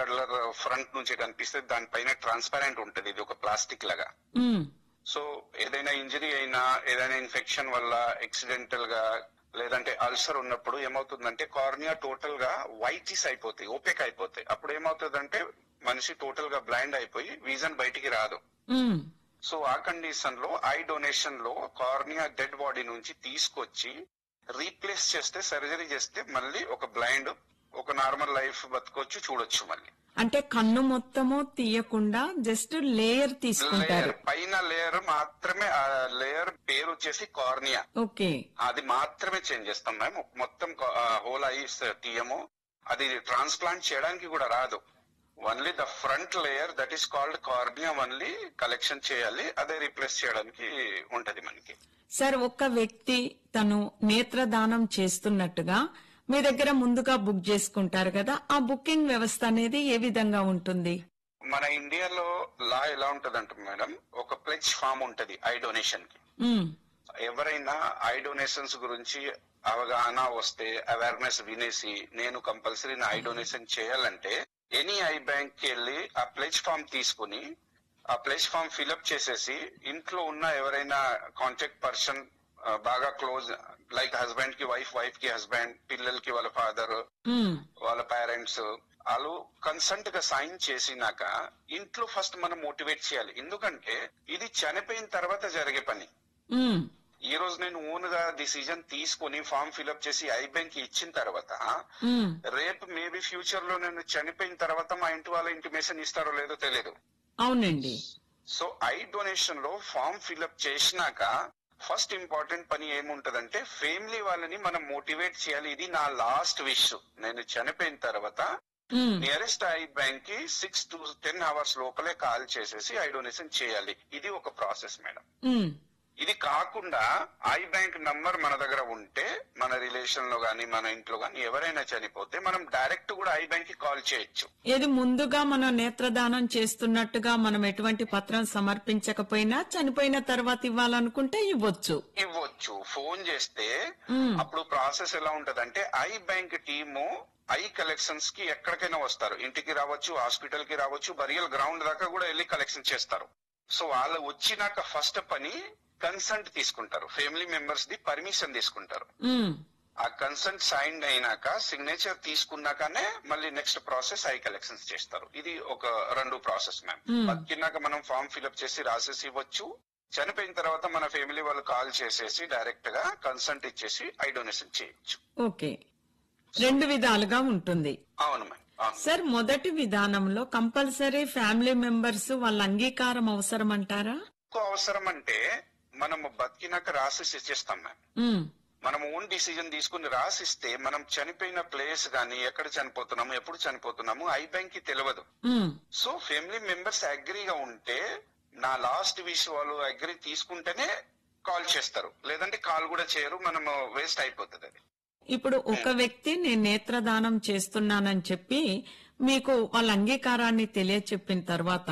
Colour front నుంచి కనిపిస్తే దానిపైన ట్రాన్స్పరెంట్ ఉంటది ఇది ఒక ప్లాస్టిక్ లాగా ఉమ్, సో ఏదైనా ఇంజరీ అయినా ఏదైనా ఇన్ఫెక్షన్ వల్ల యాక్సిడెంటల్ గా లేదంటే అల్సర్ ఉన్నప్పుడు ఏమవుతుందంటే కార్నియా టోటల్ గా వైటిస్ అయిపోతాయి ఓపెక్ అయిపోతాయి అప్పుడు ఏమవుతుందంటే మనిషి టోటల్ గా బ్లైండ్ అయిపోయి విజన్ బయటికి రాదు ఉమ్, సో ఆ కండిషన్ లో ఐ డొనేషన్ లో కార్నియా డెడ్ బాడీ నుంచి తీసుకొచ్చి రీప్లేస్ చేస్తే సర్జరీ చేస్తే మళ్ళీ ఒక బ్లైండ్ ఒక నార్మల్ లైఫ్ బతకొచ్చు చూడొచ్చు మళ్ళీ అంటే కన్ను మొత్తము తీయకుండా జస్ట్ లేయర్ తీసుకుంటారు లేయర్ పైన లేయర్ మాత్రమే ఆ లేయర్ పేరు వచ్చేసి కార్నియా ఓకే అది మాత్రమే చేంజ్ చేస్తాం మేము మొత్తం హోల్ ఐస్ తీయము అది ట్రాన్స్ప్లాంట్ చేయడానికి కూడా రాదు only the front layer that is called cornea only collection చేయాలి అదే రీప్లేస్ చేయడానికి ఉంటది మనకి సార్ ఒక వ్యక్తి తను నేత్రదానం చేస్తున్నట్టుగా మీ దగ్గర ముందుగా బుక్ చేసుకుంటారు కదా ఆ బుకింగ్ వ్యవస్థ అనేది ఏ విధంగా ఉంటుంది మన ఇండియాలో లా ఎలా ఉంటదంట మేడం ఒక ప్లెజ్ ఫామ్ ఉంటది ఐ డొనేషన్ కి ఉమ్, ఎవరైనా ఐ డొనేషన్స్ గురించి అవగాహన వస్తే అవేర్నెస్ వినేసి నేను కంపల్సరీ నా ఐ డొనేషన్ చేయాలంటే ఎనీ ఐ బ్యాంక్ కి వెళ్ళి ఆ ప్లెజ్ ఫామ్ తీసుకుని ఆ ప్లెజ్ ఫామ్ ఫిల్అప్ చేసేసి ఇంట్లో ఉన్న ఎవరైనా కాంటాక్ట్ పర్సన్ బాగా క్లోజ్ లైక్ హస్బెండ్ కి వైఫ్ వైఫ్ కి హస్బెండ్ పిల్లలకి వాళ్ళ ఫాదర్ ఉమ్, వాళ్ళ పేరెంట్స్ వాళ్ళు కన్సెంట్ గా సైన్ చేసినాక ఇంట్లో ఫస్ట్ మనం మోటివేట్ చేయాలి ఎందుకంటే ఇది చనిపోయిన తర్వాత జరిగే పని ఉమ్, ఈ రోజు నేను ఓన్ గా డిసిజన్ తీసుకొని ఫామ్ ఫిల్అప్ చేసి ఐ బ్యాంక్ ఇచ్చిన తర్వాత ఉమ్, రేపు మేబీ ఫ్యూచర్ లో నేను చనిపోయిన తర్వాత మా ఇంటి వాళ్ళ ఇంటిమేషన్ ఇస్తారో లేదో తెలియదు అవునండి సో ఐ డొనేషన్ లో ఫామ్ ఫిల్అప్ చేసినాక ఫస్ట్ ఇంపార్టెంట్ పని ఏముంటదంటే ఫ్యామిలీ వాళ్ళని మనం మోటివేట్ చేయాలి ఇది నా లాస్ట్ విష్ నేను చనిపోయిన తర్వాత ఉమ్, నియరెస్ట్ ఐ బ్యాంక్ కి సిక్స్ టు టెన్ అవర్స్ లోపలే కాల్ చేసేసి ఐ డొనేషన్ చేయాలి ఇది ఒక ప్రాసెస్ మేడం ఉమ్, ఇది కాకుండా ఐ బ్యాంక్ నంబర్ మన దగ్గర ఉంటే మన రిలేషన్ లో గానీ మన ఇంట్లో గానీ ఎవరైనా చనిపోతే మనం డైరెక్ట్ కూడా ఐ బ్యాంక్ కి కాల్ చేయొచ్చు ఏది ముందుగా మనం నేత్రదానం చేస్తున్నట్టుగా మనం ఎటువంటి పత్రం సమర్పించకపోయినా చనిపోయిన తర్వాత ఇవ్వాలనుకుంటే ఇవ్వచ్చు ఇవ్వచ్చు ఫోన్ చేస్తే ఉమ్, అప్పుడు ప్రాసెస్ ఎలా ఉంటదంటే eye bank team eye collections కి ఎక్కడికైనా వస్తారు ఇంటికి రావచ్చు హాస్పిటల్ కి రావచ్చు బరియల్ గ్రౌండ్ దాకా కూడా వెళ్ళి కలెక్షన్ చేస్తారు సో వాళ్ళు వచ్చినాక ఫస్ట్ పని కన్సెంట్ తీసుకుంటారు ఫ్యామిలీ మెంబర్స్ ది పర్మిషన్ తీసుకుంటారు ఉమ్, ఆ కన్సెంట్ సైన్ అయినాక సిగ్నేచర్ తీసుకున్నాకనే మళ్ళీ నెక్స్ట్ ప్రాసెస్ ఐ కలెక్షన్స్ చేస్తారు ఇది ఒక రెండు ప్రాసెస్ మ్యామ్ Hmm. బతికినాక మనం ఫామ్ ఫిల్అప్ చేసి రాసేసి ఇవ్వచ్చు చనిపోయిన తర్వాత మన ఫ్యామిలీ వాళ్ళు కాల్ చేసేసి డైరెక్ట్ గా కన్సెంట్ ఇచ్చేసి ఐ డొనేషన్ చేయొచ్చు ఓకే రెండు విధాలుగా ఉంటుంది అవును మ్యామ్ అవును సార్ మొదటి విధానంలో కంపల్సరీ ఫ్యామిలీ మెంబర్స్ వాళ్ళ అంగీకారం అవసరం అంటారా ఎక్కువ అవసరం అంటే మనము బతికినాక రాసేసి ఇచ్చేస్తాం మ్యామ్ ఉమ్, మనం ఓన్ డిసిజన్ తీసుకుని రాసిస్తే మనం చనిపోయిన ప్లేస్ గానీ ఎక్కడ చనిపోతున్నాము ఎప్పుడు చనిపోతున్నాము ఐ బ్యాంక్ కి తెలియదు ఉమ్, సో ఫ్యామిలీ మెంబర్స్ అగ్రీగా ఉంటే నా లాస్ట్ విష్ వాళ్ళు అగ్రీ తీసుకుంటేనే కాల్ చేస్తారు లేదంటే కాల్ కూడా చేయరు మనం వేస్ట్ అయిపోతుంది అది ఇప్పుడు ఒక వ్యక్తి నేను నేత్రదానం చేస్తున్నానని చెప్పి మీకు వాళ్ళ అంగీకారాన్ని తెలియచెప్పిన తర్వాత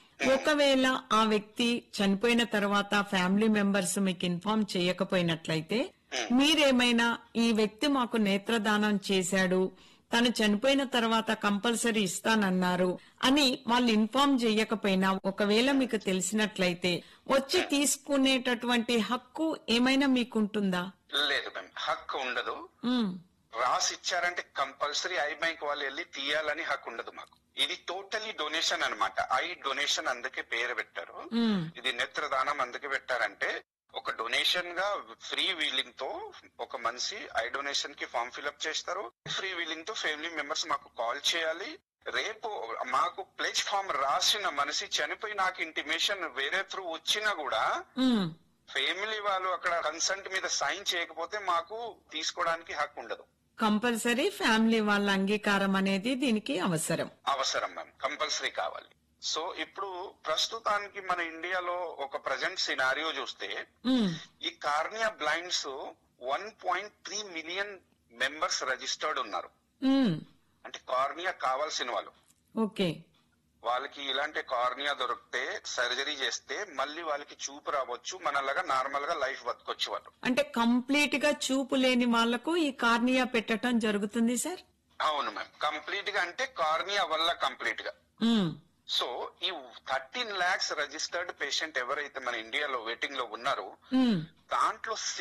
ఒకవేళ ఆ వ్యక్తి చనిపోయిన తర్వాత ఫ్యామిలీ మెంబర్స్ మీకు ఇన్ఫార్మ్ చేయకపోయినట్లయితే మీరేమైనా ఈ వ్యక్తి మాకు నేత్రదానం చేశాడు తను చనిపోయిన తర్వాత కంపల్సరీ ఇస్తానన్నారు అని వాళ్ళు ఇన్ఫార్మ్ చేయకపోయినా ఒకవేళ మీకు తెలిసినట్లయితే వచ్చి తీసుకునేటటువంటి హక్కు ఏమైనా మీకుంటుందా లేదు మ్యామ్ హక్కు ఉండదు ఉమ్, రాసి ఇచ్చారంటే కంపల్సరీ ఐ బ్యాంక్ వాళ్ళు వెళ్ళి తీయాలని హక్కు ఉండదు మాకు ఇది టోటలీ డొనేషన్ అన్నమాట ఐ డొనేషన్ అందుకే పేరు పెట్టారు ఉమ్, ఇది నేత్రదానం అందుకే పెట్టారంటే ఒక డొనేషన్ గా ఫ్రీ వీలింగ్ తో ఒక మనిషి ఐ డొనేషన్ కి ఫామ్ ఫిల్అప్ చేస్తారు ఫ్రీ వీలింగ్ తో ఫ్యామిలీ మెంబర్స్ మాకు కాల్ చేయాలి రేపు మాకు ప్లేజ్ ఫామ్ రాసిన మనిషి చనిపోయి నాకు ఇంటిమేషన్ వేరే త్రూ వచ్చినా కూడా ఉమ్, ఫ్యామిలీ వాళ్ళు అక్కడ కన్సెంట్ మీద సైన్ చేయకపోతే మాకు తీసుకోవడానికి హక్కు ఉండదు కంపల్సరీ ఫ్యామిలీ వాళ్ళ అంగీకారం అనేది దీనికి అవసరం అవసరం మ్యామ్ కంపల్సరీ కావాలి సో ఇప్పుడు ప్రస్తుతానికి మన ఇండియాలో ఒక ప్రజెంట్ సినారియో చూస్తే ఉమ్, ఈ cornea blinds one point three million members registered ఉన్నారు ఉమ్, అంటే కార్నియా కావాల్సిన వాళ్ళు ఓకే వాళ్ళకి ఇలాంటి కార్నియా దొరికితే సర్జరీ చేస్తే మళ్ళీ వాళ్ళకి చూపు రావచ్చు మనలాగా నార్మల్ గా లైఫ్ బతకొచ్చు వాళ్ళు అంటే కంప్లీట్ గా చూపు లేని వాళ్లకు ఈ కార్నియా పెట్టడం జరుగుతుంది సార్ అవును మ్యామ్ కంప్లీట్ గా అంటే కార్నియా వల్ల కంప్లీట్ గా ఉమ్, సో ఈ థర్టీన్ లాక్స్ రిజిస్టర్డ్ పేషెంట్ ఎవరైతే మన ఇండియాలో వెయిటింగ్ లో ఉన్నారో ఉమ్. దాంట్లో